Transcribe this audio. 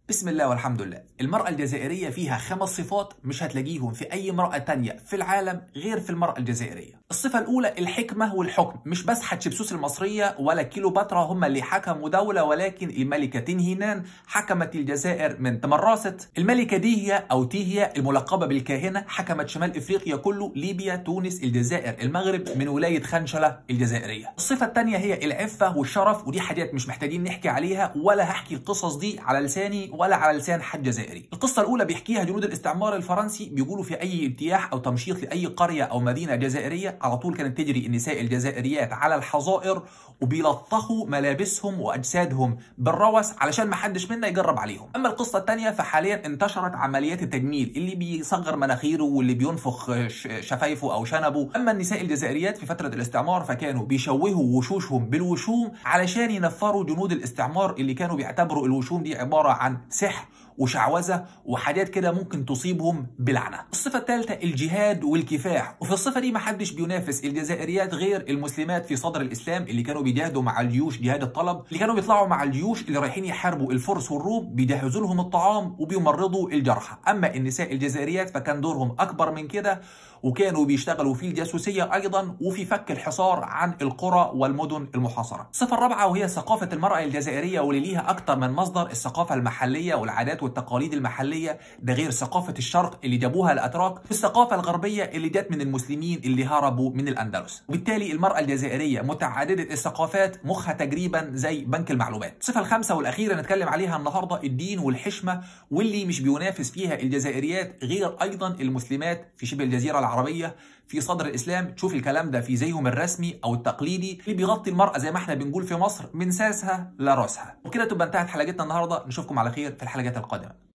بسم الله والحمد لله المرأة الجزائرية فيها خمس صفات مش هتلاقيهم في أي امرأة تانية في العالم غير في المرأة الجزائرية الصفة الأولى الحكمة والحكم مش بس حتشبسوس المصرية ولا كيلوباترا هم اللي حكموا دولة ولكن الملكة تنهينان حكمت الجزائر من تمرست الملكة ديهيا أو تيهيا الملقبة بالكاهنة حكمت شمال إفريقيا كله ليبيا تونس الجزائر المغرب من ولاية خنشلة الجزائرية الصفة الثانية هي العفة والشرف ودي حاجات مش محتاجين نحكي عليها ولا هحكي القصص دي على لساني ولا على لسان حد جزائري القصة الأولى بيحكيها جنود الاستعمار الفرنسي بيقولوا في أي اجتياح أو تمشيط لأي قرية أو مدينة جزائرية على طول كانت تجري النساء الجزائريات على الحظائر وبيلطخوا ملابسهم وأجسادهم بالروس علشان ما حدش منا يجرب عليهم أما القصة الثانية فحاليا انتشرت عمليات التجميل اللي بيصغر مناخيره واللي بينفخ شفايفه أو شنبه أما النساء الجزائريات في فترة الاستعمار فكانوا بيشوهوا وشوشهم بالوشوم علشان ينفروا جنود الاستعمار اللي كانوا بيعتبروا الوشوم دي عبارة عن سحر وشعوذه وحاجات كده ممكن تصيبهم بلعنه. الصفه الثالثه الجهاد والكفاح، وفي الصفه دي ما حدش بينافس الجزائريات غير المسلمات في صدر الاسلام اللي كانوا بيجاهدوا مع الجيوش جهاد الطلب، اللي كانوا بيطلعوا مع الجيوش اللي رايحين يحاربوا الفرس والروم بيجهزوا لهم الطعام وبيمرضوا الجرحى، اما النساء الجزائريات فكان دورهم اكبر من كده وكانوا بيشتغلوا في الجاسوسيه ايضا وفي فك الحصار عن القرى والمدن المحاصره. الصفه الرابعه وهي ثقافه المراه الجزائريه واللي ليها اكثر من مصدر الثقافه المحليه والعادات والتقاليد المحليه ده غير ثقافه الشرق اللي جابوها الاتراك والثقافه الغربيه اللي جت من المسلمين اللي هربوا من الاندلس. وبالتالي المراه الجزائريه متعدده الثقافات مخها تقريبا زي بنك المعلومات. الصفه الخامسه والاخيره نتكلم عليها النهارده الدين والحشمه واللي مش بينافس فيها الجزائريات غير ايضا المسلمات في شبه الجزيره العربيه في صدر الاسلام تشوف الكلام ده في زيهم الرسمي او التقليدي اللي بيغطي المراه زي ما احنا بنقول في مصر من ساسها لراسها وكده تبقى انتهت حلقتنا النهارده نشوفكم على خير في الحلقات القادمه